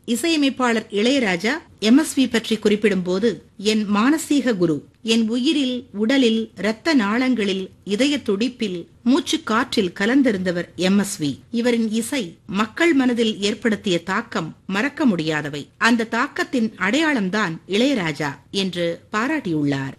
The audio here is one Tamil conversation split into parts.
இசையமைப்பாளர் இளையராஜா எம்எஸ்வி பற்றி குறிப்பிடும்போது என் மானசீக குரு என் உயிரில் உடலில் இரத்த நாளங்களில் இதய துடிப்பில் மூச்சு காற்றில் கலந்திருந்தவர் எம்எஸ்வி இவரின் இசை மக்கள் மனதில் ஏற்படுத்திய தாக்கம் மறக்க முடியாதவை அந்த தாக்கத்தின் அடையாளம்தான் இளையராஜா என்று பாராட்டியுள்ளார்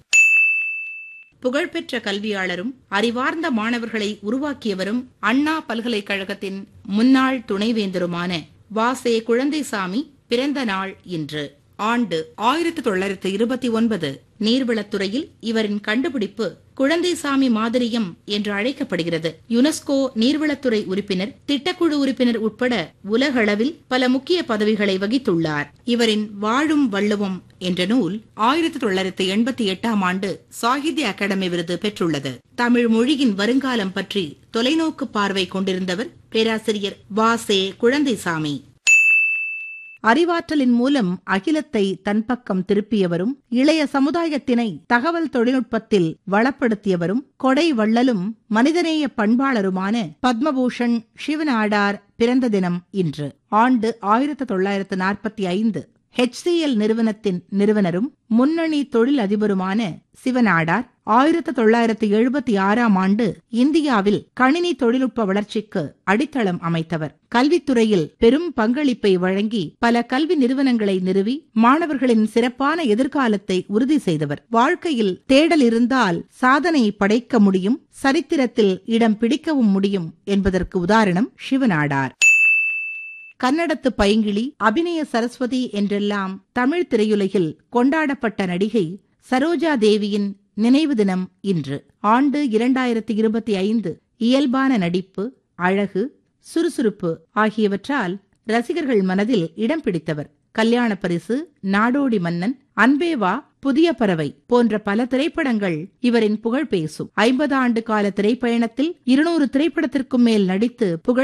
புகழ்பெற்ற கல்வியாளரும் அறிவார்ந்த மாணவர்களை உருவாக்கியவரும் அண்ணா பல்கலைக்கழகத்தின் முன்னாள் துணைவேந்தருமான வாசே குழந்தைசாமி பிறந்த நாள் இன்று ஆண்டு ஆயிரத்தி தொள்ளாயிரத்தி இருபத்தி ஒன்பது நீர்வளத்துறையில் இவரின் கண்டுபிடிப்பு குழந்தைசாமி மாதிரியம் என்று அழைக்கப்படுகிறது யுனெஸ்கோ நீர்வளத்துறை உறுப்பினர் திட்டக்குழு உறுப்பினர் உட்பட உலகளவில் பல முக்கிய பதவிகளை வகித்துள்ளார் இவரின் வாழும் வள்ளுவம் என்ற நூல் ஆயிரத்தி தொள்ளாயிரத்தி எண்பத்தி எட்டாம் ஆண்டு சாகித்ய அகாடமி விருது பெற்றுள்ளது தமிழ் மொழியின் வருங்காலம் பற்றி தொலைநோக்கு பார்வை கொண்டிருந்தவர் பேராசிரியர் வாசே குழந்தைசாமி அறிவாற்றலின் மூலம் அகிலத்தை தன் பக்கம் திருப்பியவரும் இளைய சமுதாயத்தினை தகவல் தொழில்நுட்பத்தில் வளப்படுத்தியவரும் கொடை வள்ளலும் மனிதநேய பண்பாளருமான பத்மபூஷன் சிவநாடார் பிறந்த தினம் இன்று ஆண்டு ஆயிரத்தி தொள்ளாயிரத்து நாற்பத்தி ஐந்து ஹெச்சிஎல் நிறுவனத்தின் நிறுவனரும் முன்னணி தொழில் அதிபருமான சிவநாடார் ஆயிரத்தி தொள்ளாயிரத்தி எழுபத்தி ஆறாம் ஆண்டு இந்தியாவில் கணினி தொழில்நுட்ப வளர்ச்சிக்கு அடித்தளம் அமைத்தவர் கல்வித்துறையில் பெரும் பங்களிப்பை வழங்கி பல கல்வி நிறுவனங்களை நிறுவி மாணவர்களின் சிறப்பான எதிர்காலத்தை உறுதி செய்தவர் வாழ்க்கையில் தேடல் இருந்தால் சாதனை படைக்க முடியும் சரித்திரத்தில் இடம் பிடிக்கவும் முடியும் என்பதற்கு உதாரணம் சிவநாடார் கன்னடத்து பைங்கிளி அபிநய சரஸ்வதி என்றெல்லாம் தமிழ் திரையுலகில் கொண்டாடப்பட்ட நடிகை சரோஜா தேவியின் நினைவு தினம் இன்று ஆண்டு இரண்டாயிரத்தி இருபத்தி ஐந்து இயல்பான நடிப்பு அழகு சுறுசுறுப்பு ஆகியவற்றால் ரசிகர்கள் மனதில் இடம் பிடித்தவர் கல்யாண பரிசு நாடோடி மன்னன் அன்பேவா புதிய பறவை போன்ற பல திரைப்படங்கள் இவரின் புகழ் பேசும் ஐம்பது ஆண்டு கால திரைப்பயணத்தில் இருநூறு திரைப்படத்திற்கும் மேல் நடித்து புகழ்